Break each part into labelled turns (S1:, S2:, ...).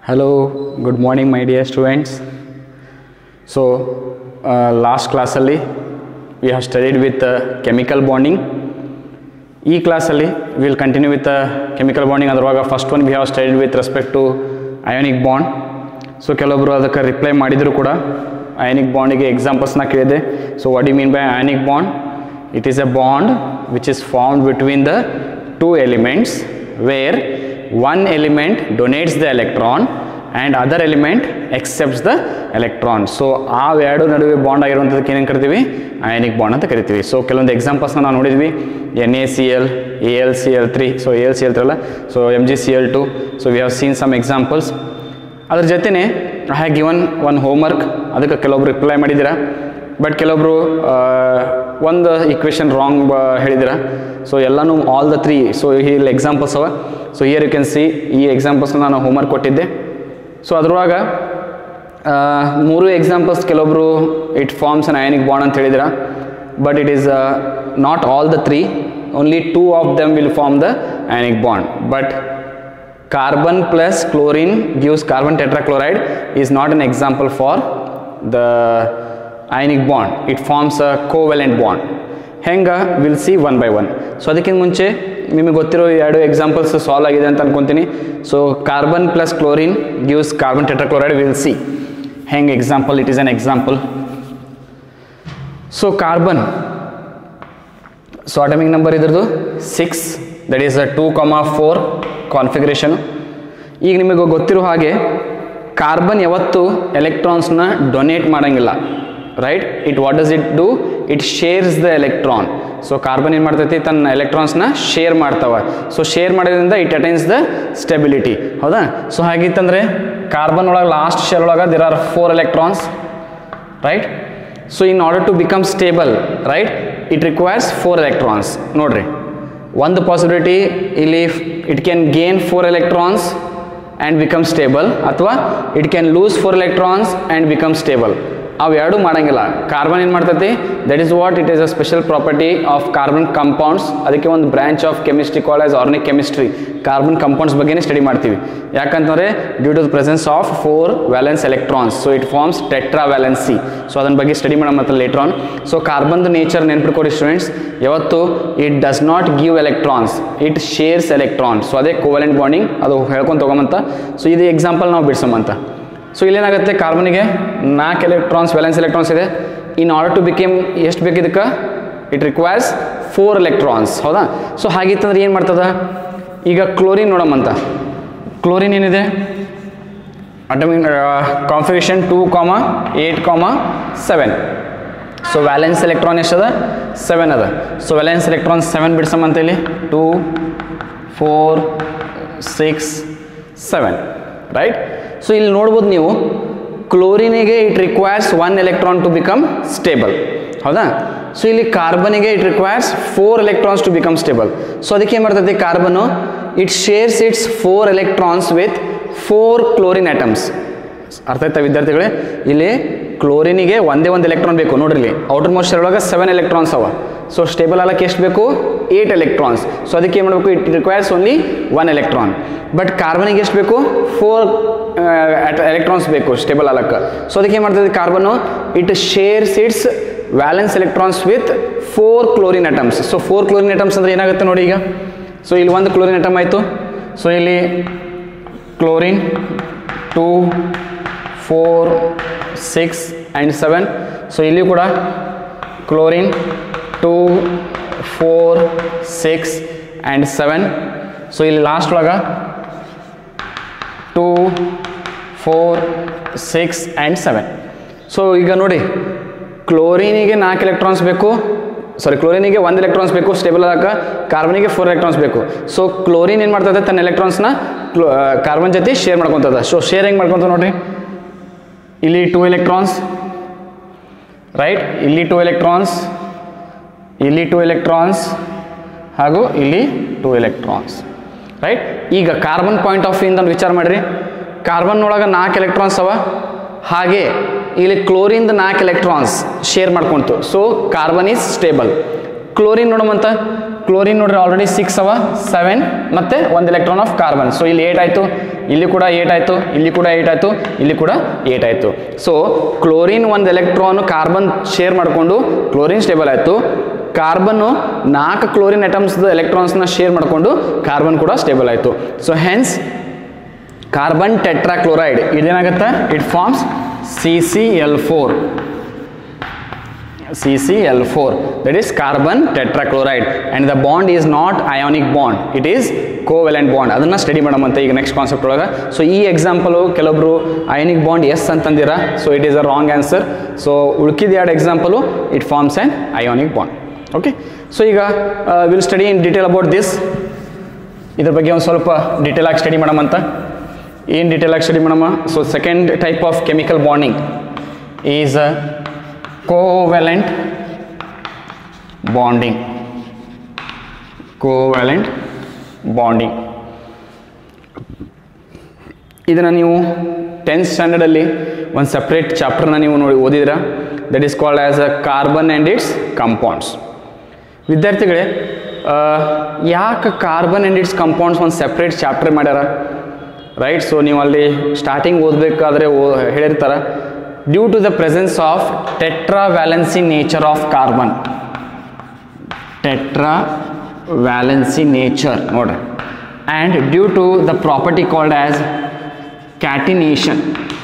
S1: Hello, good morning, my dear students. So, uh, last ಕ್ಲಾಸಲ್ಲಿ we have studied with uh, chemical bonding. ಈ ಕ್ಲಾಸಲ್ಲಿ will continue with chemical bonding ಅದರೊಳಗೆ first one we have studied with respect to ionic bond so ಕೆಲವೊಬ್ಬರು ಅದಕ್ಕೆ reply ಮಾಡಿದರೂ ಕೂಡ ionic ಬಾಂಡಿಗೆ ಎಕ್ಸಾಂಪಲ್ಸ್ನ ಕೇಳಿದೆ so what you mean by ionic bond it is a bond which is formed between the two elements where one element donates the electron and other element accepts the electron so ಆ ಎರಡು ನಡುವೆ bond ಆಗಿರುವಂಥದ್ದಕ್ಕೆ ಏನೇನು ಕರಿತೀವಿ ionic bond ಅಂತ ಕರಿತೀವಿ so ಕೆಲವೊಂದು ಎಕ್ಸಾಂಪಲ್ಸ್ನ ನಾವು ನೋಡಿದ್ವಿ N A C L A L C L three so A L C L three ಅಲ್ಲ so M G C L two so we have seen some examples ಅದ್ರ ಜೊತೆನೇ I have given one homework ಅದಕ್ಕೆ ಕೆಲವೊಬ್ರು reply ಮಾಡಿದ್ದೀರಾ but ಕೆಲವೊಬ್ರು ಒಂದು equation wrong ಹೇಳಿದ್ದೀರಾ so ಎಲ್ಲನೂ ಆಲ್ ದ ತ್ರೀ ಸೊ ಇಲ್ಲಿ ಎಕ್ಸಾಂಪಲ್ಸ್ ಅವ so here you can see ಈ ಎಕ್ಸಾಂಪಲ್ಸ್ನ ನಾನು ಹೋಮ್ವರ್ಕ್ ಕೊಟ್ಟಿದ್ದೆ ಸೊ ಅದ್ರೊಳಗೆ ಮೂರು ಎಕ್ಸಾಂಪಲ್ಸ್ ಕೆಲವೊಬ್ರು it forms an ionic bond ಅಂತ ಹೇಳಿದಿರ but it is not all the three only two of them will form the ionic bond but carbon plus chlorine gives carbon tetrachloride is not an example for the ionic bond it forms a covalent bond ಹೆಂಗೆ will see one by one so ಅದಕ್ಕಿಂತ ಮುಂಚೆ ನಿಮಗೆ ಗೊತ್ತಿರೋ ಎರಡು examples solve ಆಗಿದೆ ಅಂತ ಅನ್ಕೊತೀನಿ so carbon plus chlorine gives carbon tetrachloride will see ಹೆಂಗೆ example it is an example so carbon so atomic number ಇದ್ರದ್ದು six that is a two comma four configuration ಈಗ ನಿಮಗೆ ಗೊತ್ತಿರೋ ಹಾಗೆ ಕಾರ್ಬನ್ ಯಾವತ್ತು ಎಲೆಕ್ಟ್ರಾನ್ಸ್ನ ಡೊನೇಟ್ ಮಾಡೋಂಗಿಲ್ಲ right it what does it do it shares the electron so carbon ಏನು ಮಾಡ್ತೈತಿ ತನ್ನ ಎಲೆಕ್ಟ್ರಾನ್ಸ್ನ ಶೇರ್ ಮಾಡ್ತಾವ ಸೊ ಶೇರ್ ಮಾಡೋದ್ರಿಂದ ಇಟ್ ಅಟೈನ್ಸ್ ದ ಸ್ಟೆಬಿಲಿಟಿ ಹೌದಾ ಸೊ ಹಾಗಿತ್ತಂದರೆ ಕಾರ್ಬನ್ ಒಳಗೆ ಲಾಸ್ಟ್ ಶೇರ್ ಒಳಗೆ there are four electrons right so in order to become stable right it requires four electrons ನೋಡ್ರಿ ಒಂದು ಪಾಸಿಬಿಲಿಟಿ ಇಲ್ಲಿ it can gain four electrons and become stable ಅಥವಾ it can lose four electrons and become stable ಅವು ಎರಡೂ ಮಾಡೋಂಗಿಲ್ಲ carbon ಏನು ಮಾಡ್ತೈತಿ that is what it is a special property of carbon compounds ಅದಕ್ಕೆ ಒಂದು branch of chemistry call as organic chemistry carbon compounds ಬಗ್ಗೆನೇ study ಮಾಡ್ತೀವಿ ಯಾಕಂತಂದರೆ due to the presence of four valence electrons so it forms tetra valency so ಅದನ್ನ ಬಗ್ಗೆ study ಮಾಡೋಣ ಮತ್ತು later on so ಕಾರ್ಬನ್ದು ನೇಚರ್ ನೆನ್ಪಿಟ್ಕೊಡಿ ಸ್ಟೂಡೆಂಟ್ಸ್ ಯಾವತ್ತು it does not give electrons it shares electron so ಅದೇ ಕೋವಲೆಂಟ್ ಬಾಂಡಿಂಗ್ ಅದು ಹೇಳ್ಕೊಂಡು ತೊಗೊಂಬಂತ ಸೊ ಇದು ಎಕ್ಸಾಂಪಲ್ ನಾವು ಬಿಡ್ಸೋಮಂತ ಸೊ ಇಲ್ಲೇನಾಗುತ್ತೆ ಕಾರ್ಬನಿಗೆ ನಾಲ್ಕು ಎಲೆಕ್ಟ್ರಾನ್ಸ್ ವ್ಯಾಲೆನ್ಸ್ ಎಲೆಕ್ಟ್ರಾನ್ಸ್ ಇದೆ ಇನ್ ಆರ್ಡರ್ ಟು ಬಿಕೇಮ್ ಎಷ್ಟು ಬೇಕು ಇದಕ್ಕೆ ಇಟ್ ರಿಕ್ವೈರ್ಸ್ ಫೋರ್ ಎಲೆಕ್ಟ್ರಾನ್ಸ್ ಹೌದಾ ಸೊ ಹಾಗಿತ್ತಂದ್ರೆ ಏನು ಮಾಡ್ತದ ಈಗ ಕ್ಲೋರಿನ್ ನೋಡಮಂತ ಕ್ಲೋರಿನ್ ಏನಿದೆ atomic configuration two comma eight comma seven so valence electron ಎಷ್ಟದ ಸೆವೆನ್ ಅದ ಸೊ ವ್ಯಾಲೆನ್ಸ್ ಎಲೆಕ್ಟ್ರಾನ್ ಸೆವೆನ್ ಬಿಡ್ಸಮಂತ ಇಲ್ಲಿ two four six seven right so ಇಲ್ಲಿ ನೋಡ್ಬೋದು ನೀವು ಕ್ಲೋರಿನಿಗೆ it requires one electron to become stable ಹೌದಾ ಸೊ ಇಲ್ಲಿ ಕಾರ್ಬನಿಗೆ it requires four electrons to become stable so ಅದಕ್ಕೆ ಏನು ಮಾಡ್ತೈತಿ ಕಾರ್ಬನು it shares its four electrons with four chlorine atoms ಅರ್ಥ ಆಯ್ತಾ ವಿದ್ಯಾರ್ಥಿಗಳೇ ಇಲ್ಲಿ ಕ್ಲೋರಿನಿಗೆ ಒಂದೇ ಒಂದು ಎಲೆಕ್ಟ್ರಾನ್ ಬೇಕು ನೋಡ್ರಿ ಇಲ್ಲಿ ಔಟರ್ ಮೋಸ್ಟ್ ಒಳಗೆ ಸೆವೆನ್ ಎಲೆಕ್ಟ್ರಾನ್ಸ್ ಅವ ಸೊ ಸ್ಟೇಬಲ್ ಆಗಕ್ಕೆ ಎಷ್ಟು ಬೇಕು ಏಯ್ಟ್ ಎಲೆಕ್ಟ್ರಾನ್ಸ್ ಸೊ ಅದಕ್ಕೆ ಏನು ಮಾಡಬೇಕು it requires only one electron but ಕಾರ್ಬನಿಗೆ ಎಷ್ಟು ಬೇಕು ಫೋರ್ ಎಲೆಕ್ಟ್ರಾನ್ಸ್ ಬೇಕು ಸ್ಟೇಬಲ್ ಆಗಕ್ಕೆ ಸೊ ಅದಕ್ಕೆ ಏನು ಮಾಡ್ತದೆ carbon it shares its valence electrons with four chlorine atoms so four chlorine atoms ಅಂದರೆ ಏನಾಗುತ್ತೆ ನೋಡಿ ಈಗ ಸೊ ಇಲ್ಲಿ ಒಂದು ಕ್ಲೋರಿನ್ ಐಟಮ್ ಆಯಿತು ಸೊ ಇಲ್ಲಿ chlorine two four six and seven so ಇಲ್ಲಿ ಕೂಡ chlorine two four six and seven so ಇಲ್ಲಿ ಲಾಸ್ಟ್ ಒಳಗೆ two four six and seven so ಈಗ ನೋಡಿ ಕ್ಲೋರಿನಿಗೆ ನಾಲ್ಕು ಎಲೆಕ್ಟ್ರಾನ್ಸ್ ಬೇಕು ಸಾರಿ ಕ್ಲೋರಿನಿಗೆ ಒಂದು ಎಲೆಕ್ಟ್ರಾನ್ಸ್ ಬೇಕು ಸ್ಟೇಬಲ್ ಆದಾಗ ಕಾರ್ಬನಿಗೆ ಫೋರ್ ಎಲೆಕ್ಟ್ರಾನ್ಸ್ ಬೇಕು ಸೊ ಕ್ಲೋರಿನ್ ಏನು ಮಾಡ್ತದೆ ತನ್ನ ಎಲೆಕ್ಟ್ರಾನ್ಸ್ನ ಕ್ಲೋ ಕಾರ್ಬನ್ ಜೊತೆ ಶೇರ್ ಮಾಡ್ಕೊತದ ಸೊ ಶೇರ್ ಹೆಂಗೆ ಮಾಡ್ಕೊತ ನೋಡ್ರಿ ಇಲ್ಲಿ ಟೂ ಎಲೆಕ್ಟ್ರಾನ್ಸ್ ರೈಟ್ ಇಲ್ಲಿ ಟೂ ಎಲೆಕ್ಟ್ರಾನ್ಸ್ ಇಲ್ಲಿ ಟೂ ಎಲೆಕ್ಟ್ರಾನ್ಸ್ ಹಾಗೂ ಇಲ್ಲಿ ಟೂ ಎಲೆಕ್ಟ್ರಾನ್ಸ್ ರೈಟ್ ಈಗ ಕಾರ್ಬನ್ ಪಾಯಿಂಟ್ ಆಫ್ ವ್ಯೂಯಿಂದ ಒಂದು ವಿಚಾರ ಮಾಡಿರಿ ಕಾರ್ಬನ್ ಒಳಗೆ ನಾಲ್ಕು ಎಲೆಕ್ಟ್ರಾನ್ಸ್ ಅವ ಹಾಗೆ ಇಲ್ಲಿ ಕ್ಲೋರಿನ್ದ ನಾಲ್ಕು ಎಲೆಕ್ಟ್ರಾನ್ಸ್ ಶೇರ್ ಮಾಡ್ಕೊಂತು so carbon is stable chlorine ನೋಡಮಂತ ಕ್ಲೋರಿನ್ ನೋಡ್ರಿ ಆಲ್ರೆಡಿ ಸಿಕ್ಸ್ ಅವ ಸೆವೆನ್ ಮತ್ತು ಒಂದು ಎಲೆಕ್ಟ್ರಾನ್ ಆಫ್ ಕಾರ್ಬನ್ ಸೊ ಇಲ್ಲಿ ಏಟ್ ಆಯಿತು ಇಲ್ಲಿ ಕೂಡ ಏಟ್ ಆಯಿತು ಇಲ್ಲಿ ಕೂಡ ಏಟ್ ಆಯಿತು ಇಲ್ಲಿ ಕೂಡ ಏಟ್ ಆಯಿತು ಸೊ ಕ್ಲೋರಿನ್ ಒಂದು ಎಲೆಕ್ಟ್ರಾನ್ ಕಾರ್ಬನ್ ಶೇರ್ ಮಾಡಿಕೊಂಡು ಕ್ಲೋರಿನ್ ಸ್ಟೇಬಲ್ ಆಯಿತು ಕಾರ್ಬನ್ನು ನಾಲ್ಕು ಕ್ಲೋರಿನ್ ಅಟಮ್ಸ್ ಎಲೆಕ್ಟ್ರಾನ್ಸ್ನ ಶೇರ್ ಮಾಡಿಕೊಂಡು ಕಾರ್ಬನ್ ಕೂಡ ಸ್ಟೇಬಲ್ ಆಯಿತು ಸೊ ಹೆನ್ಸ್ ಕಾರ್ಬನ್ ಟೆಟ್ರಾಕ್ಲೋರೈಡ್ ಇದೇನಾಗುತ್ತೆ it forms C C L four CCl4 that is carbon tetrachloride and the bond is not ionic bond it is covalent bond ಅದನ್ನು study ಮಾಡಮಂತ ಈಗ next concept ಒಳಗೆ so ಈ example ಕೆಲವೊಬ್ರು ionic bond as ಅಂತಂದಿರ so it is a wrong answer so ಉಳ್ಕಿದ ಎರಡು example it forms an ionic bond okay so ಈಗ will study in detail about this ಇದ್ರ ಬಗ್ಗೆ ಒಂದು ಸ್ವಲ್ಪ ಡೀಟೇಲ್ ಆಗಿ ಸ್ಟಡಿ ಮಾಡಮಂತ ಏನು ಡೀಟೇಲ್ ಆಗಿ ಸ್ಟಡಿ ಮಾಡಮ್ಮ so second type of chemical bonding is covalent bonding covalent bonding ಇದನ್ನು ನೀವು ಟೆಂತ್ ಸ್ಟ್ಯಾಂಡರ್ಡಲ್ಲಿ ಒಂದು ಸಪ್ರೇಟ್ ಚಾಪ್ಟರ್ನ ನೀವು ನೋಡಿ ಓದಿದ್ರ that is called as a carbon and its compounds ವಿದ್ಯಾರ್ಥಿಗಳೇ ಯಾಕೆ ಕಾರ್ಬನ್ ಆ್ಯಂಡ್ ಇಟ್ಸ್ ಕಂಪೌಂಡ್ಸ್ ಒಂದು ಸಪ್ರೇಟ್ ಚಾಪ್ಟರ್ ಮಾಡ್ಯಾರ ರೈಟ್ ಸೊ ನೀವು ಅಲ್ಲಿ ಸ್ಟಾರ್ಟಿಂಗ್ ಓದಬೇಕಾದ್ರೆ ಓ ಹೇಳಿರ್ತಾರೆ due to the presence of tetra valency nature of carbon tetra valency nature ನೋಡ್ರಿ and due to the property called as catenation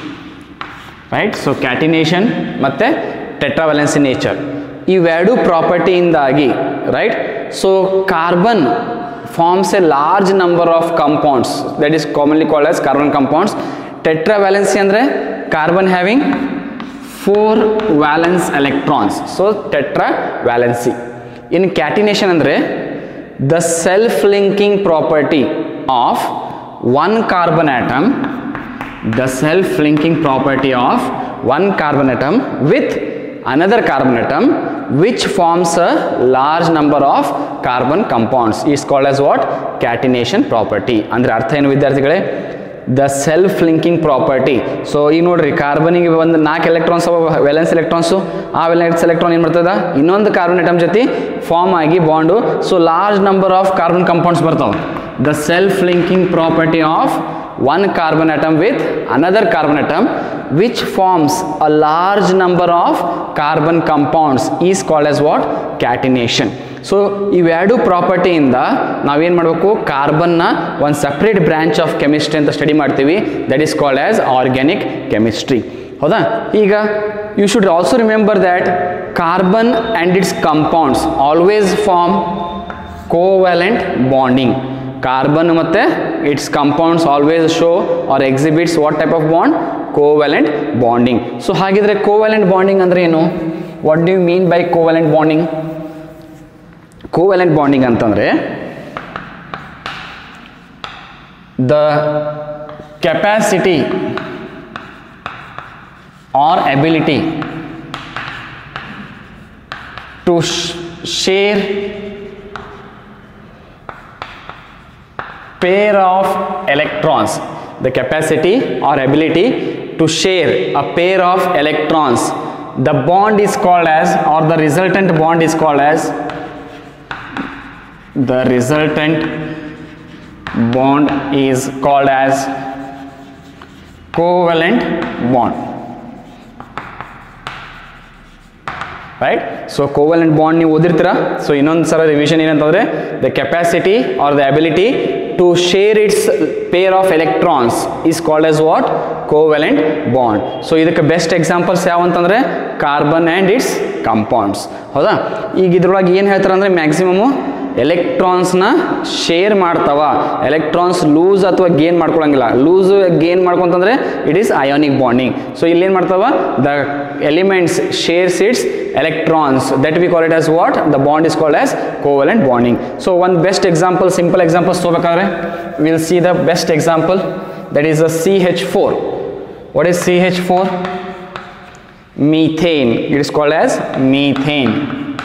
S1: right so catenation ಮತ್ತು tetravalency nature ಇವೆರಡು ಪ್ರಾಪರ್ಟಿಯಿಂದಾಗಿ right so carbon forms a large number of compounds that is commonly called as carbon compounds tetravalency ಅಂದರೆ carbon having four valence electrons so tetra valency in catenation ಅಂದರೆ the self linking property of one carbon atom the self linking property of one carbon atom with another carbon atom which forms a large number of carbon compounds is called as what catenation property ಅಂದ್ರೆ ಅರ್ಥ ಏನು ವಿದ್ಯಾರ್ಥಿಗಳೇ the self linking property so ಈಗ ನೋಡ್ರಿ ಕಾರ್ಬನಿಗೆ ಒಂದು ನಾಲ್ಕು electrons valence electrons ಆ ವೆಲೆನ್ಸ್ ಎಲೆಕ್ಟ್ರಾನ್ ಏನು ಬರ್ತದ ಇನ್ನೊಂದು ಕಾರ್ಬನ್ ಅಟಮ್ ಜೊತೆ ಫಾರ್ಮ್ ಆಗಿ bond so large number of carbon compounds ಬರ್ತಾವೆ the self linking property of one carbon atom with another carbon atom which forms a large number of carbon compounds is called as what catenation so ಇವೆರಡು ಪ್ರಾಪರ್ಟಿಯಿಂದ ನಾವೇನು ಮಾಡಬೇಕು ಕಾರ್ಬನ್ನ ಒಂದು separate branch of chemistry ಅಂತ study ಮಾಡ್ತೀವಿ that is called as organic chemistry ಹೌದಾ ಈಗ you should also remember that carbon and its compounds always form covalent bonding carbon ಮತ್ತು its compounds always show or exhibits what type of bond covalent bonding so ಹಾಗಿದ್ರೆ covalent bonding ಅಂದರೆ ಏನು what do you mean by covalent bonding covalent bonding ಅಂತಂದರೆ the capacity or ability to share pair of electrons the capacity or ability to share a pair of electrons the bond is called as or the resultant bond is called as the resultant bond is called as covalent bond right so covalent bond ನೀವು ಓದಿರ್ತೀರಾ so ಇನ್ನೊಂದು ಸಲ revision ಏನಂತಂದರೆ the capacity or the ability to share its pair of electrons is called as what covalent bond so ಇದಕ್ಕೆ best examples ಯಾವ ಅಂತಂದರೆ carbon and its compounds ಹೌದಾ ಈಗ ಇದ್ರೊಳಗೆ ಏನು ಹೇಳ್ತಾರೆ ಅಂದರೆ ಮ್ಯಾಕ್ಸಿಮಮು ಎಲೆಕ್ಟ್ರಾನ್ಸ್ನ ಶೇರ್ ಮಾಡ್ತಾವ ಎಲೆಕ್ಟ್ರಾನ್ಸ್ ಲೂಸ್ ಅಥವಾ ಗೇನ್ ಮಾಡ್ಕೊಳಂಗಿಲ್ಲ ಲೂಸ್ ಗೇನ್ ಮಾಡ್ಕೊಂತಂದ್ರೆ it is ionic bonding so ಇಲ್ಲಿ ಏನು ಮಾಡ್ತಾವ the elements shares its electrons that we call it as what the bond is called as covalent bonding so one best example simple example ತಗೋಬೇಕಾದ್ರೆ we'll see the best example that is a CH4 what is CH4 methane it is called as methane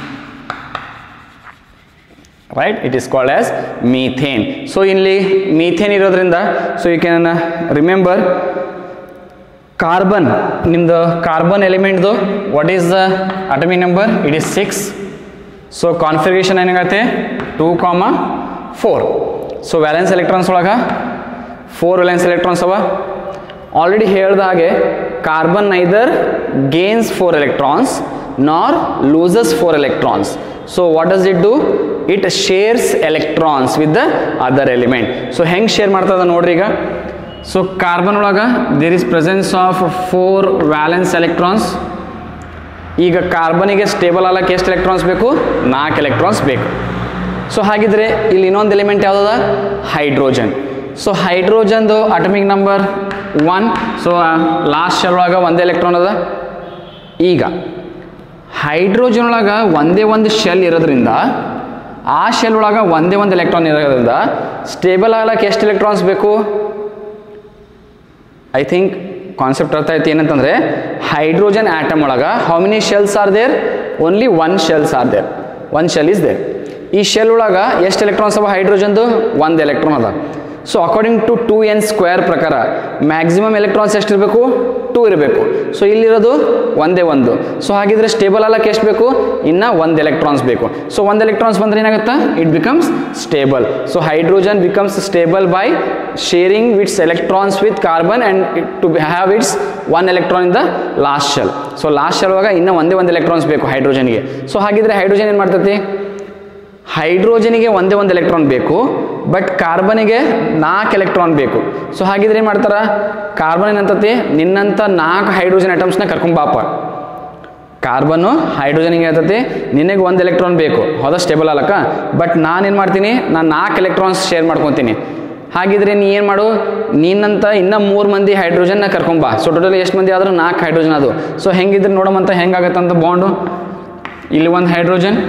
S1: right it is called as methane so ಇಲ್ಲಿ methane ಇರೋದ್ರಿಂದ so you can uh, remember carbon ನಿಮ್ಮದು carbon ಎಲಿಮೆಂಟ್ದು what is the atomic number it is six so configuration ಏನಾಗತ್ತೆ two comma four so valence electrons ಒಳಗೆ four valence electrons ಅವ already ಹೇಳ್ದ ಹಾಗೆ carbon neither gains four electrons nor loses four electrons so what does it do it shares electrons with the other element so ಹೆಂಗೆ ಶೇರ್ ಮಾಡ್ತದ ನೋಡ್ರಿ ಈಗ so carbon ಒಳಗೆ there is presence of four valence electrons ಈಗ ಕಾರ್ಬನಿಗೆ stable ಆಗಕ್ಕೆ ಎಷ್ಟು ಎಲೆಕ್ಟ್ರಾನ್ಸ್ ಬೇಕು ನಾಲ್ಕು ಎಲೆಕ್ಟ್ರಾನ್ಸ್ ಬೇಕು ಸೊ ಹಾಗಿದ್ರೆ ಇಲ್ಲಿ ಇನ್ನೊಂದು ಎಲಿಮೆಂಟ್ ಯಾವುದದ ಹೈಡ್ರೋಜನ್ ಸೊ ಹೈಡ್ರೋಜನ್ದು atomic number one so last shell ಒಳಗೆ ಒಂದೇ ಎಲೆಕ್ಟ್ರಾನ್ ಅದ ಈಗ ಹೈಡ್ರೋಜನ್ ಒಳಗೆ ಒಂದೇ ಒಂದು ಶೆಲ್ ಇರೋದ್ರಿಂದ ಆ ಶೆಲ್ ಒಳಗೆ ಒಂದೇ ಒಂದು ಎಲೆಕ್ಟ್ರಾನ್ ಇರೋದ್ರಿಂದ ಸ್ಟೇಬಲ್ ಆಗ್ಲಕ್ಕೆ ಎಷ್ಟು ಎಲೆಕ್ಟ್ರಾನ್ಸ್ ಬೇಕು ಐ ಥಿಂಕ್ ಕಾನ್ಸೆಪ್ಟ್ ಅರ್ಥ ಆಯ್ತು ಏನಂತಂದರೆ ಹೈಡ್ರೋಜನ್ ಆಟಮ್ ಒಳಗೆ how many shells are there only one shells are there one shell is there ಈ ಶೆಲ್ ಒಳಗೆ ಎಷ್ಟು ಎಲೆಕ್ಟ್ರಾನ್ಸ್ ಅವ ಹೈಡ್ರೋಜನ್ದು ಒಂದು ಎಲೆಕ್ಟ್ರಾನ್ ಅದ so according to two n square ಪ್ರಕಾರ ಮ್ಯಾಕ್ಸಿಮಮ್ ಎಲೆಕ್ಟ್ರಾನ್ಸ್ ಎಷ್ಟಿರಬೇಕು ಟೂ ಇರಬೇಕು ಸೊ ಇಲ್ಲಿರೋದು ಒಂದೇ ಒಂದು ಸೊ ಹಾಗಿದ್ರೆ ಸ್ಟೇಬಲ್ ಆಗಕ್ಕೆ ಎಷ್ಟು ಬೇಕು ಇನ್ನು ಒಂದು ಎಲೆಕ್ಟ್ರಾನ್ಸ್ ಬೇಕು ಸೊ ಒಂದು ಎಲೆಕ್ಟ್ರಾನ್ಸ್ ಬಂದ್ರೆ ಏನಾಗುತ್ತಾ it becomes stable so hydrogen becomes stable by sharing its electrons with carbon and to have its one electron in the last shell so last shell ಒಳಗೆ ಇನ್ನೂ ಒಂದೇ ಒಂದು ಎಲೆಕ್ಟ್ರಾನ್ಸ್ ಬೇಕು ಹೈಡ್ರೋಜನ್ಗೆ ಸೊ ಹಾಗಿದ್ರೆ ಹೈಡ್ರೋಜನ್ ಏನು ಮಾಡ್ತೈತಿ ಹೈಡ್ರೋಜನಿಗೆ ಒಂದೇ ಒಂದು ಎಲೆಕ್ಟ್ರಾನ್ ಬೇಕು ಬಟ್ ಕಾರ್ಬನಿಗೆ ನಾಲ್ಕು ಎಲೆಕ್ಟ್ರಾನ್ ಬೇಕು ಸೊ ಹಾಗಿದ್ರೆ ಏನು ಮಾಡ್ತಾರೆ ಕಾರ್ಬನ್ ಏನಂತತಿ ನಿನ್ನಂಥ ನಾಲ್ಕು ಹೈಡ್ರೋಜನ್ ಐಟಮ್ಸ್ನ ಕರ್ಕೊಂಬಾಪ ಕಾರ್ಬನ್ನು ಹೈಡ್ರೋಜನಿಗೆ ಹೇಳ್ತತಿ ನಿನಗೆ ಒಂದು ಎಲೆಕ್ಟ್ರಾನ್ ಬೇಕು ಹೌದಾ ಸ್ಟೇಬಲ್ ಅಲ್ಲಕ್ಕ ಬಟ್ ನಾನೇನು ಮಾಡ್ತೀನಿ ನಾನು ನಾಲ್ಕು ಎಲೆಕ್ಟ್ರಾನ್ಸ್ ಶೇರ್ ಮಾಡ್ಕೊತೀನಿ ಹಾಗಿದ್ರೆ ನೀ ಏನು ಮಾಡು ನಿನ್ನಂತ ಇನ್ನೂ ಮೂರು ಮಂದಿ ಹೈಡ್ರೋಜನ್ನ ಕರ್ಕೊಂಬಾ ಸೊ ಟೋಟಲ್ ಎಷ್ಟು ಮಂದಿ ಆದರೂ ನಾಲ್ಕು ಹೈಡ್ರೋಜನ್ ಅದು ಸೊ ಹೆಂಗಿದ್ರೆ ನೋಡಮಂತ ಹೆಂಗಾಗತ್ತಂತ ಬಾಂಡು ಇಲ್ಲಿ ಒಂದು ಹೈಡ್ರೋಜನ್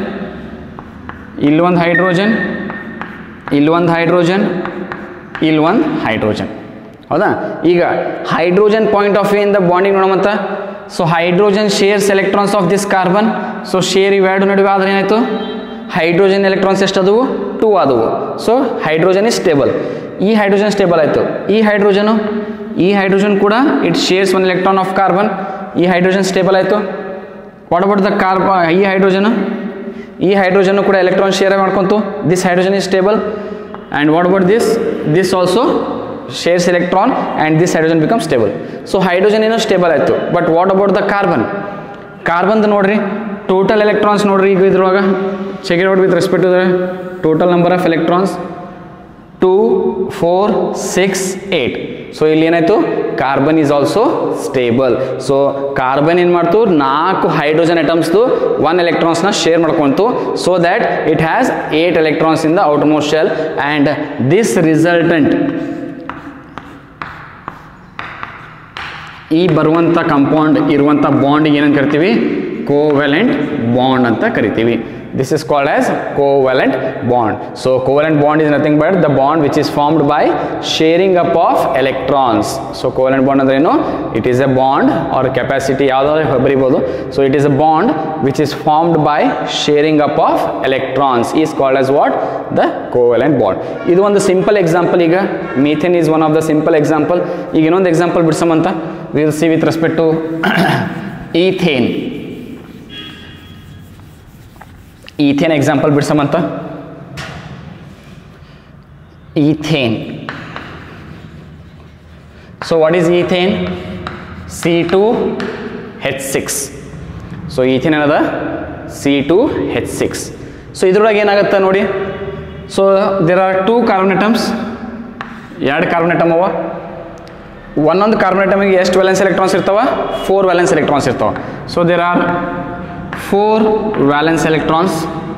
S1: ಇಲ್ಲಿ ಒಂದು ಹೈಡ್ರೋಜನ್ ಇಲ್ಲಿ ಒಂದು ಹೈಡ್ರೋಜನ್ ಇಲ್ಲಿ ಒಂದು ಹೈಡ್ರೋಜನ್ ಹೌದಾ ಈಗ ಹೈಡ್ರೋಜನ್ ಪಾಯಿಂಟ್ ಆಫ್ ವ್ಯೂ ಇಂದ ಬಾಂಡಿಂಗ್ ನೋಡಮಂತ so hydrogen shares electrons of this carbon so share ಇವೆರಡು ನಡುವೆ ಆದ್ರೆ ಏನಾಯಿತು ಹೈಡ್ರೋಜನ್ ಎಲೆಕ್ಟ್ರಾನ್ಸ್ ಎಷ್ಟು ಅದವು ಟೂ ಆದವು ಸೊ ಹೈಡ್ರೋಜನ್ ಇಸ್ ಸ್ಟೇಬಲ್ ಈ ಹೈಡ್ರೋಜನ್ ಸ್ಟೇಬಲ್ ಆಯಿತು ಈ ಹೈಡ್ರೋಜನು ಈ ಹೈಡ್ರೋಜನ್ ಕೂಡ it shares one electron of carbon ಈ ಹೈಡ್ರೋಜನ್ ಸ್ಟೇಬಲ್ ಆಯಿತು ವಾಟ್ ಅಬೌಟ್ ದ ಕಾರ್ಬ ಈ ಹೈಡ್ರೋಜನು ಈ ಹೈಡ್ರೋಜನ್ ಕೂಡ ಎಲೆಕ್ಟ್ರಾನ್ ಶೇರ್ ಮಾಡ್ಕೊಂತು this hydrogen is stable and what about this this also shares electron and this hydrogen become stable so hydrogen ಏನೋ stable ಆಯಿತು but what about the carbon ಕಾರ್ಬನ್ದು ನೋಡ್ರಿ total electrons ನೋಡ್ರಿ ಈಗ ಇದ್ರೊಳಗೆ check it out with respect to the total number of electrons two four six eight so ಇಲ್ಲಿ ಏನಾಯಿತು carbon is also stable so carbon ಏನು ಮಾಡ್ತು ನಾಲ್ಕು ಹೈಡ್ರೋಜನ್ ಐಟಮ್ಸ್ದು ಒನ್ ಎಲೆಕ್ಟ್ರಾನ್ಸ್ನ ಶೇರ್ ಮಾಡ್ಕೊಂತು so that it has eight electrons in the out most shell and this resultant ಈ ಬರುವಂಥ ಕಂಪೌಂಡ್ ಇರುವಂಥ ಬಾಂಡಿಗೆ ಏನಂತ ಕರಿತೀವಿ ಕೋವೆಲೆಂಟ್ ಬಾಂಡ್ ಅಂತ ಕರಿತೀವಿ this is called as covalent bond so covalent bond is nothing but the bond which is formed by sharing up of electrons so covalent bond ಅಂದ್ರೆ ಏನು it is a bond or capacity ಯಾವುದಾದ್ರು ಬರಿಬೋದು so it is a bond which is formed by sharing up of electrons is called as what the covalent bond ಇದು ಒಂದು simple example ಈಗ methane is one of the simple example ಈಗ ಇನ್ನೊಂದು example ಬಿಡ್ಸಮಂತ will see with respect to ethane ethane example ಬಿಡ್ಸಮಂತ ethane so what is ethane C two H six so ethane ಏನದ C two H six so ಇದ್ರೊಳಗೆ ಏನಾಗುತ್ತೆ ನೋಡಿ so there are two carbon atoms ಎರಡು carbon atom ಅವ ಒಂದೊಂದು carbon ಅಟಮಿಗೆ ಎಷ್ಟು ವ್ಯಾಲೆನ್ಸ್ ಎಲೆಕ್ಟ್ರಾನ್ಸ್ ಇರ್ತಾವ ಫೋರ್ ವ್ಯಾಲೆನ್ಸ್ ಎಲೆಕ್ಟ್ರಾನ್ಸ್ ಇರ್ತಾವ so there are four valence electrons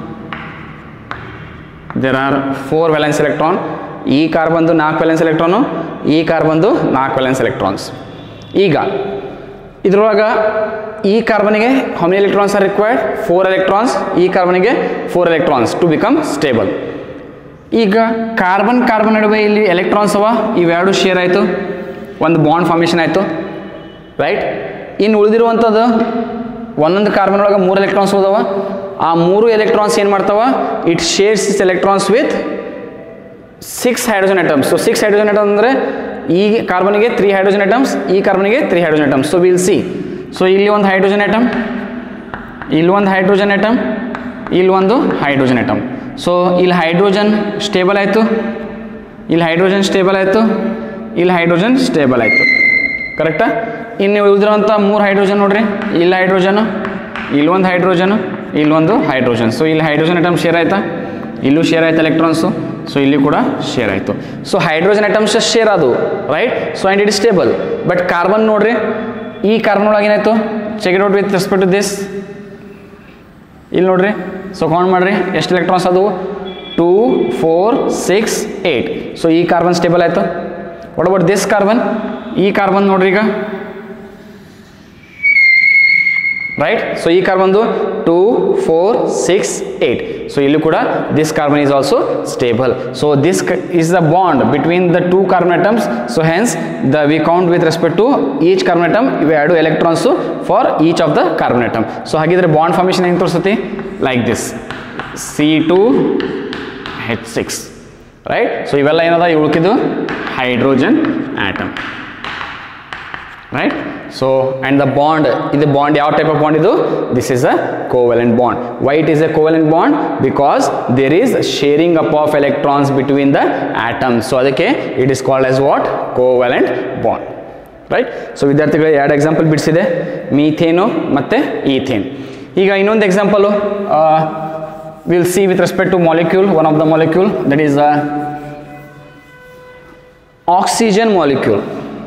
S1: there are four valence electron ಈ ಕಾರ್ಬನ್ದು ನಾಲ್ಕು ವ್ಯಾಲೆನ್ಸ್ ಎಲೆಕ್ಟ್ರಾನು ಈ ಕಾರ್ಬನ್ದು ನಾಲ್ಕು ವ್ಯಾಲೆನ್ಸ್ ಎಲೆಕ್ಟ್ರಾನ್ಸ್ ಈಗ ಇದ್ರೊಳಗೆ ಈ ಕಾರ್ಬನಿಗೆ how many electrons are required four electrons ಈ ಕಾರ್ಬನಿಗೆ four electrons to become stable ಈಗ ಕಾರ್ಬನ್ ಕಾರ್ಬನ್ ನಡುವೆ ಇಲ್ಲಿ ಎಲೆಕ್ಟ್ರಾನ್ಸ್ ಅವ ಇವೆರಡು ಶೇರ್ ಆಯಿತು ಒಂದು ಬಾಂಡ್ ಫಾರ್ಮೇಷನ್ ಆಯಿತು ರೈಟ್ ಇನ್ನು ಉಳಿದಿರುವಂಥದ್ದು ಒಂದೊಂದು ಕಾರ್ಬನ್ ಒಳಗೆ ಮೂರು ಎಲೆಕ್ಟ್ರಾನ್ಸ್ ಹೋದವ ಆ ಮೂರು ಎಲೆಕ್ಟ್ರಾನ್ಸ್ ಏನು ಮಾಡ್ತಾವ it shares is electrons with six hydrogen atoms so six hydrogen atom ಅಂದರೆ ಈ ಕಾರ್ಬನ್ಗೆ ತ್ರೀ ಹೈಡ್ರೋಜನ್ ಐಟಮ್ಸ್ ಈ ಕಾರ್ಬನ್ಗೆ three hydrogen atoms so will see so ಇಲ್ಲಿ ಒಂದು ಹೈಡ್ರೋಜನ್ ಐಟಮ್ ಇಲ್ಲಿ ಒಂದು ಹೈಡ್ರೋಜನ್ ಐಟಮ್ ಇಲ್ಲಿ ಒಂದು ಹೈಡ್ರೋಜನ್ ಐಟಮ್ ಸೊ ಇಲ್ಲಿ ಹೈಡ್ರೋಜನ್ ಸ್ಟೇಬಲ್ ಆಯಿತು ಇಲ್ಲಿ ಹೈಡ್ರೋಜನ್ ಸ್ಟೇಬಲ್ ಆಯಿತು ಇಲ್ಲಿ ಹೈಡ್ರೋಜನ್ ಸ್ಟೇಬಲ್ ಆಯಿತು ಕರೆಕ್ಟಾ ಇನ್ನು ಉಳಿದಿರೋಂಥ ಮೂರು ಹೈಡ್ರೋಜನ್ ನೋಡ್ರಿ ಇಲ್ಲಿ ಹೈಡ್ರೋಜನ್ ಇಲ್ಲೊಂದು ಹೈಡ್ರೋಜನ್ ಇಲ್ಲೊಂದು ಹೈಡ್ರೋಜನ್ ಸೊ ಇಲ್ಲಿ ಹೈಡ್ರೋಜನ್ ಐಟಮ್ ಶೇರ್ ಆಯ್ತಾ ಇಲ್ಲೂ ಶೇರ್ ಆಯ್ತು ಎಲೆಕ್ಟ್ರಾನ್ಸು ಸೊ ಇಲ್ಲಿ ಕೂಡ ಶೇರ್ ಆಯಿತು ಸೊ ಹೈಡ್ರೋಜನ್ ಐಟಮ್ಸ್ ಶೇರ್ ಅದು right so and it is stable but carbon ನೋಡ್ರಿ ಈ ಕಾರ್ಬನ್ ಒಳಗೆ ಏನಾಯಿತು check it out with respect to this ಇಲ್ಲಿ ನೋಡ್ರಿ ಸೊ ಕೌಂಟ್ ಮಾಡ್ರಿ ಎಷ್ಟು ಎಲೆಕ್ಟ್ರಾನ್ಸ್ ಅದು two four six eight so ಈ ಕಾರ್ಬನ್ ಸ್ಟೇಬಲ್ ಆಯಿತು ವಾಟ್ ಅಬೌಟ್ ದಿಸ್ ಕಾರ್ಬನ್ ಈ ಕಾರ್ಬನ್ ನೋಡ್ರಿ ಈಗ ರೈಟ್ ಸೊ ಈ ಕಾರ್ಬನ್ದು two four six eight so ಇಲ್ಲಿ ಕೂಡ this carbon is also stable so this is the bond between the two carbon atoms so hence the we count with respect to each carbon atom ಇವೆ ಎರಡು electrons for each of the carbon atom so ಹಾಗಿದ್ರೆ bond formation ಹೆಂಗೆ ತೋರಿಸ್ತತಿ like this C two H six right so ಇವೆಲ್ಲ ಏನದ ಉಳ್ಕಿದ್ದು hydrogen atom right so and the bond ಇದು bond ಯಾವ ಟೈಪ್ ಆಫ್ ಬಾಂಡ್ ಇದು this is a covalent bond why it is a covalent bond because there is sharing up of electrons between the atoms so ಅದಕ್ಕೆ it is called as what covalent bond right so ವಿದ್ಯಾರ್ಥಿಗಳಿಗೆ ಎರಡು example ಬಿಡಿಸಿದೆ methane ಮತ್ತು ethane ಈಗ ಇನ್ನೊಂದು example will see with respect to molecule one of the molecule that is a oxygen molecule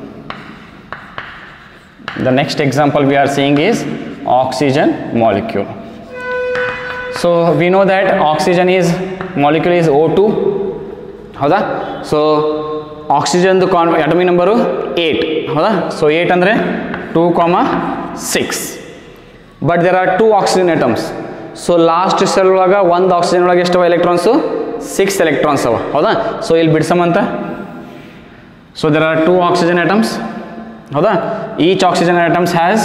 S1: the next example we are seeing is oxygen molecule so we know that oxygen is molecule is O2 ಹೌದಾ ಸೊ ಆಕ್ಸಿಜನ್ದು ಕಾನ್ atomic number eight ಹೌದಾ so eight ಅಂದರೆ two comma six but there are two oxygen atoms so last shell ಒಳಗೆ ಒಂದು oxygen ಒಳಗೆ ಎಷ್ಟವ ಎಲೆಕ್ಟ್ರಾನ್ಸು ಸಿಕ್ಸ್ ಎಲೆಕ್ಟ್ರಾನ್ಸ್ ಅವ ಹೌದಾ ಸೊ ಇಲ್ಲಿ ಬಿಡ್ಸಮಂತ so there are two oxygen atoms ಹೌದಾ each oxygen atoms has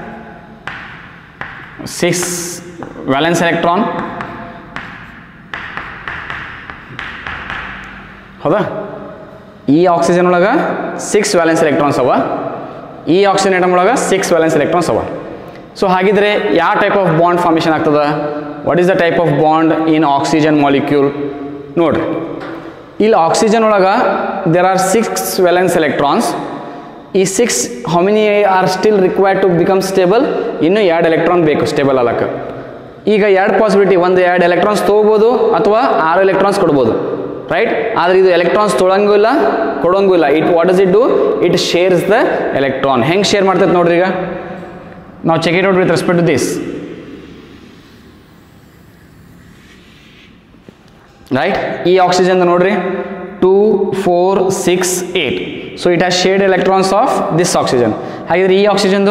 S1: six valence electron ಹೌದಾ ಈ ಆಕ್ಸಿಜನ್ ಒಳಗೆ ಸಿಕ್ಸ್ ವ್ಯಾಲೆನ್ಸ್ ಎಲೆಕ್ಟ್ರಾನ್ಸ್ ಅವ ಈ ಆಕ್ಸಿಜನ್ ಐಟಮ್ ಒಳಗೆ ಸಿಕ್ಸ್ ವ್ಯಾಲೆನ್ಸ್ ಎಲೆಕ್ಟ್ರಾನ್ಸ್ ಅವ ಸೊ ಹಾಗಿದ್ರೆ ಯಾವ ಟೈಪ್ ಆಫ್ ಬಾಂಡ್ ಫಾರ್ಮೇಷನ್ ಆಗ್ತದ what is the type of bond in oxygen molecule ನೋಡ್ರಿ ಇಲ್ಲಿ ಆಕ್ಸಿಜನ್ ಒಳಗೆ there are six valence electrons ಈ six how many are still required to become stable ಇನ್ನೂ ಎರಡು ಎಲೆಕ್ಟ್ರಾನ್ ಬೇಕು ಸ್ಟೇಬಲ್ ಆಗಕ್ಕೆ ಈಗ ಎರಡು ಪಾಸಿಬಿಲಿಟಿ ಒಂದು ಎರಡು ಎಲೆಕ್ಟ್ರಾನ್ಸ್ ತೊಗೋಬೋದು ಅಥವಾ ಆರು ಎಲೆಕ್ಟ್ರಾನ್ಸ್ ಕೊಡ್ಬೋದು ರೈಟ್ ಆದರೆ ಇದು ಎಲೆಕ್ಟ್ರಾನ್ಸ್ ತೊಳಂಗೂ ಇಲ್ಲ ಕೊಡೋಂಗೂ ಇಲ್ಲ it what does it do it shares the electron ಹೆಂಗೆ ಶೇರ್ ಮಾಡ್ತೈತೆ ನೋಡ್ರಿ ಈಗ ನಾವು check it out with respect to this right ಈ ಆಕ್ಸಿಜನ್ ನೋಡ್ರಿ two four six eight so it has shared electrons of this oxygen ಹಾಗಿದ್ರೆ ಈ ಆಕ್ಸಿಜನ್ದು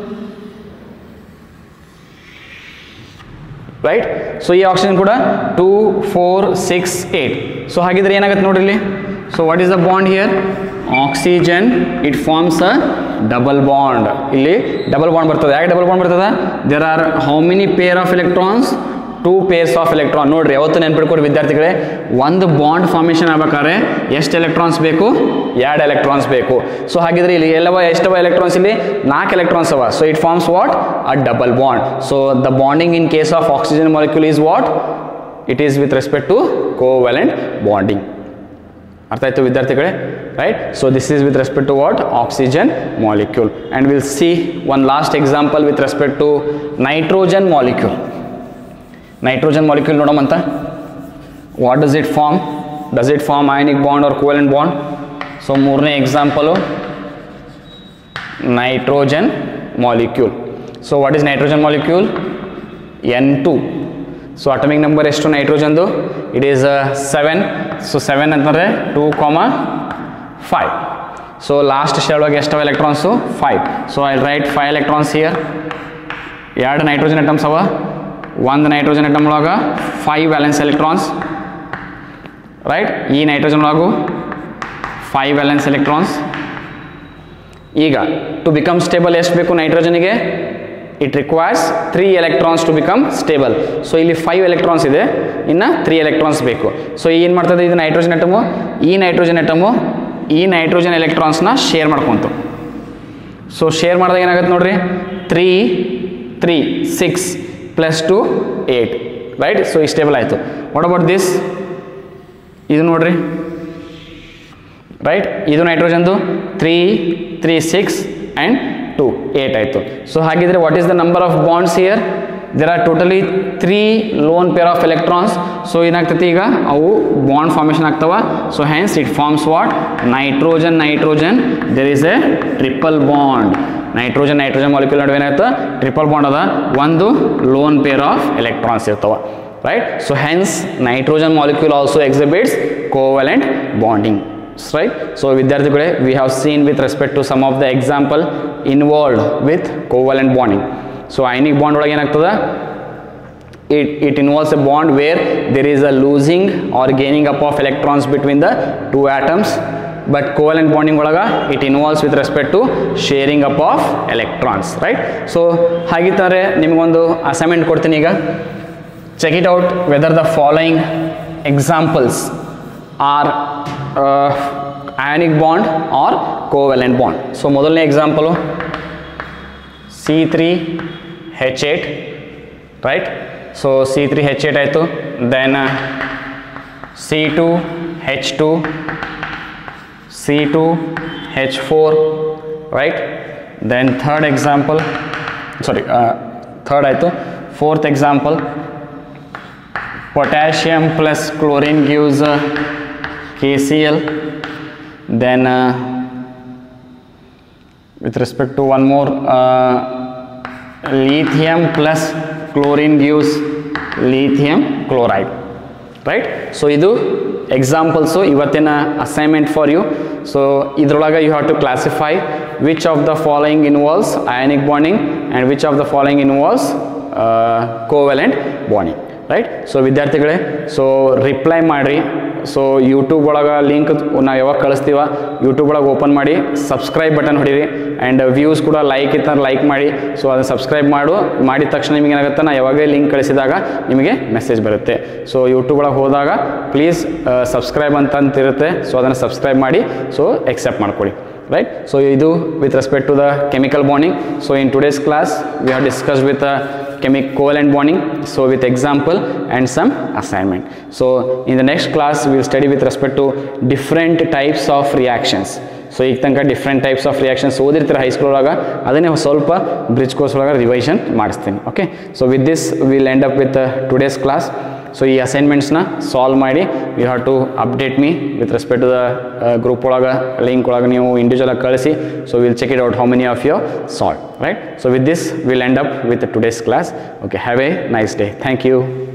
S1: ರೈಟ್ ಸೊ ಈ ಆಕ್ಸಿಜನ್ ಕೂಡ two four six eight so ಹಾಗಿದ್ರೆ ಏನಾಗುತ್ತೆ ನೋಡ್ರಿ ಇಲ್ಲಿ so what is the bond here oxygen it forms a double bond ಇಲ್ಲಿ ಡಬಲ್ ಬಾಂಡ್ ಬರ್ತದೆ ಯಾಕೆ ಡಬಲ್ ಬಾಂಡ್ ಬರ್ತದೆ there are how many pair of electrons two pairs of electron ನೋಡ್ರಿ ಯಾವತ್ತು ನೆನ್ಪಿಡ್ಕೊಡಿ ವಿದ್ಯಾರ್ಥಿಗಳೇ ಒಂದು ಬಾಂಡ್ ಫಾರ್ಮೇಷನ್ ಆಗ್ಬೇಕಾದ್ರೆ ಎಷ್ಟು ಎಲೆಕ್ಟ್ರಾನ್ಸ್ ಬೇಕು ಎರಡು ಎಲೆಕ್ಟ್ರಾನ್ಸ್ ಬೇಕು ಸೊ ಹಾಗಿದ್ರೆ ಇಲ್ಲಿ ಎಲ್ಲವ ಎಷ್ಟವ ಎಲೆಕ್ಟ್ರಾನ್ಸ್ ಇಲ್ಲಿ ನಾಲ್ಕು ಎಲೆಕ್ಟ್ರಾನ್ಸ್ ಅವ so it forms what a double bond so the bonding in case of oxygen molecule is what it is with respect to covalent bonding ಅರ್ಥ ಆಯ್ತು ವಿದ್ಯಾರ್ಥಿಗಳೇ right so this is with respect to what oxygen molecule and will see one last example with respect to nitrogen molecule nitrogen molecule ನೋಡೋಮಂತ what does it form does it form ionic bond or covalent bond so ಮೂರನೇ example nitrogen molecule so what is nitrogen molecule N two so atomic number ಎಷ್ಟು ನೈಟ್ರೋಜನ್ದು it is seven so seven ಅಂತಂದರೆ two comma five so last shade ಒಳಗೆ ಎಷ್ಟವ electrons five so I write five electrons here ಎರಡು nitrogen atoms ಅವ ಒಂದು nitrogen atom ಒಳಗೆ five valence electrons right ಈ ನೈಟ್ರೋಜನ್ ಒಳಗು ಫೈವ್ ವ್ಯಾಲೆನ್ಸ್ ಎಲೆಕ್ಟ್ರಾನ್ಸ್ ಈಗ ಟು ಬಿಕಮ್ ಸ್ಟೇಬಲ್ ಎಷ್ಟು ಬೇಕು ನೈಟ್ರೋಜನಿಗೆ it requires three electrons to become stable so ಇಲ್ಲಿ ಫೈವ್ ಎಲೆಕ್ಟ್ರಾನ್ಸ್ ಇದೆ ಇನ್ನು ತ್ರೀ ಎಲೆಕ್ಟ್ರಾನ್ಸ್ ಬೇಕು ಸೊ ಏನು ಮಾಡ್ತದೆ ಇದು ನೈಟ್ರೋಜನ್ ಐಟಮು ಈ ನೈಟ್ರೋಜನ್ ಐಟಮು ಈ ನೈಟ್ರೋಜನ್ ಎಲೆಕ್ಟ್ರಾನ್ಸ್ನ ಶೇರ್ ಮಾಡ್ಕೊಂತು ಸೊ ಶೇರ್ ಮಾಡಿದಾಗ ಏನಾಗುತ್ತೆ ನೋಡ್ರಿ three three six plus two eight right so ಈ ಸ್ಟೇಬಲ್ ಆಯಿತು ವಾಟ್ ಅಬೌಟ್ ದಿಸ್ ಇದು ನೋಡ್ರಿ ರೈಟ್ ಇದು ನೈಟ್ರೋಜನ್ದು three three six and two eight ಆಯಿತು ಸೊ ಹಾಗಿದ್ರೆ what is the number of bonds here there are totally three lone pair of electrons so ಏನಾಗ್ತೈತಿ ಈಗ ಅವು ಬಾಂಡ್ ಫಾರ್ಮೇಷನ್ ಆಗ್ತಾವ so hence it forms what nitrogen nitrogen there is a triple bond nitrogen nitrogen molecule ನಡುವೆ ಏನಾಯ್ತು triple bond ಅದ ಒಂದು lone pair of electrons ಇರ್ತಾವ right so hence nitrogen molecule also exhibits covalent bonding right so ವಿದ್ಯಾರ್ಥಿಗಳೇ we have seen with respect to some of the example involved with covalent bonding so ionic bond ಒಳಗೆ ಏನಾಗ್ತದೆ it, it involves a bond where there is a losing or gaining up of electrons between the two atoms but covalent bonding ಒಳಗ it involves with respect to sharing up of electrons right so ಹಾಗಿತ್ತಂದ್ರೆ ನಿಮಗೊಂದು assignment ಕೊಡ್ತೀನಿ ಈಗ check it out whether the following examples are ionic bond or covalent bond so ಮೊದಲನೇ example C three H eight right so C three H eight ಆಯಿತು then C two H two C two H four right then third example sorry third ಆಯಿತು fourth example potassium plus chlorine gives uh, KCl then uh, with respect to one more uh, lithium plus chlorine gives lithium chloride right so ಇದು examples ಇವತ್ತಿನ assignment for you so ಇದ್ರೊಳಗೆ you have to classify which of the following involves ionic bonding and which of the following involves covalent bonding right so ವಿದ್ಯಾರ್ಥಿಗಳೇ so reply ಮಾಡಿರಿ so YouTube ಒಳಗೆ link ನಾವು ಯಾವಾಗ ಕಳಿಸ್ತೀವ YouTube ಒಳಗೆ open ಮಾಡಿ subscribe button ಹೊಡೀರಿ ಆ್ಯಂಡ್ ವ್ಯೂಸ್ ಕೂಡ ಲೈಕ್ ಇತ್ತಂದ್ರೆ ಲೈಕ್ ಮಾಡಿ ಸೊ ಅದನ್ನು ಸಬ್ಸ್ಕ್ರೈಬ್ ಮಾಡು ಮಾಡಿದ ತಕ್ಷಣ ನಿಮಗೆ ಏನಾಗುತ್ತೆ ನಾ ಯಾವಾಗಲೇ ಲಿಂಕ್ ಕಳಿಸಿದಾಗ ನಿಮಗೆ ಮೆಸೇಜ್ ಬರುತ್ತೆ ಸೊ ಯೂಟ್ಯೂಬ್ ಒಳಗೆ ಹೋದಾಗ ಪ್ಲೀಸ್ ಸಬ್ಸ್ಕ್ರೈಬ್ ಅಂತ ಅಂತಿರುತ್ತೆ ಸೊ ಅದನ್ನು ಸಬ್ಸ್ಕ್ರೈಬ್ ಮಾಡಿ ಸೊ ಎಕ್ಸೆಪ್ಟ್ ಮಾಡ್ಕೊಳ್ಳಿ right so you do with respect to the chemical bonding so in today's class we have discussed with uh, chemical covalent bonding so with example and some assignment so in the next class we will study with respect to different types of reactions so ಈಗ ತನಕ different types of reactions ಓದಿರ್ತೀರ high school ಒಳಗೆ ಅದನ್ನೇ ಸ್ವಲ್ಪ bridge course ಒಳಗೆ revision ಮಾಡಿಸ್ತೀನಿ okay so with this will end up with today's class so ಈ ಅಸೈನ್ಮೆಂಟ್ಸ್ನ ಸಾಲ್ವ್ ಮಾಡಿ you have to update me with respect to the group ಒಳಗೆ ಲಿಂಕ್ ಒಳಗೆ ನೀವು ಇಂಡಿವಿಜುವಲಾಗಿ ಕಳಿಸಿ so will check it out how many of your solve right so with this will end up with today's class okay have a nice day thank you